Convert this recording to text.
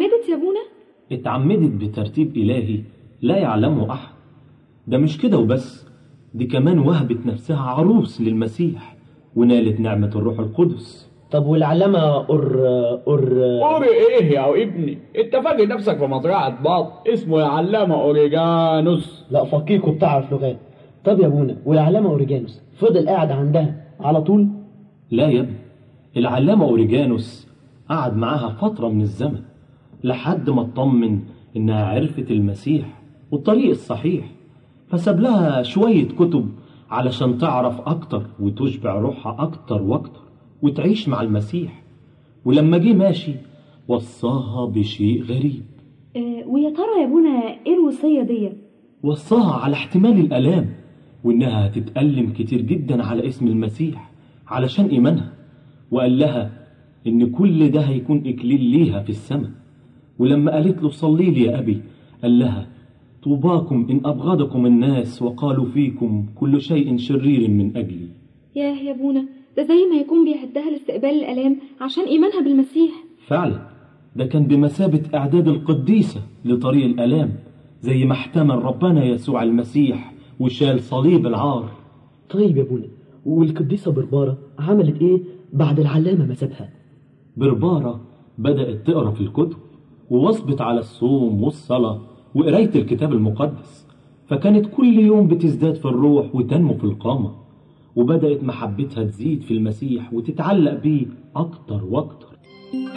اتعمدت يا ابونا اتعمدت بترتيب إلهي لا يعلمه أحد ده مش كده وبس دي كمان وهبت نفسها عروس للمسيح ونالت نعمة الروح القدس طب والعلامة أور أور أوري إيه يا ابني أنت فاكر نفسك في مزرعة بط اسمه يا علامة أوريجانوس لا فقيك وبتعرف لغات طب يا ابونا والعلامة أوريجانوس فضل قاعد عندها على طول لا يا ابني العلامة أوريجانوس قعد معاها فترة من الزمن لحد ما اطمن إنها عرفت المسيح والطريق الصحيح فساب لها شوية كتب علشان تعرف أكتر وتشبع روحها أكتر وأكتر وتعيش مع المسيح ولما جه ماشي وصاها بشيء غريب آه ويا ترى يا ابونا ايه الوصية دي وصاها على احتمال الآلام وإنها هتتألم كتير جدا على اسم المسيح علشان إيمانها وقال لها إن كل ده هيكون إكليل ليها في السماء ولما قالت له صلي لي يا أبي قال لها طوباكم إن أبغضكم الناس وقالوا فيكم كل شيء شرير من أجلي ياه يا ابونا ده زي ما يكون بيعدها لاستقبال الآلام عشان إيمانها بالمسيح فعلا ده كان بمثابة إعداد القديسة لطريق الآلام زي ما احتمل ربنا يسوع المسيح وشال صليب العار طيب يا ابونا والقديسة بربارة عملت ايه بعد العلامة ما سابها بربارة بدأت تقرأ في الكتب وواظبت على الصوم والصلاة وقراية الكتاب المقدس فكانت كل يوم بتزداد في الروح وتنمو في القامة وبدأت محبتها تزيد في المسيح وتتعلق بيه أكتر وأكتر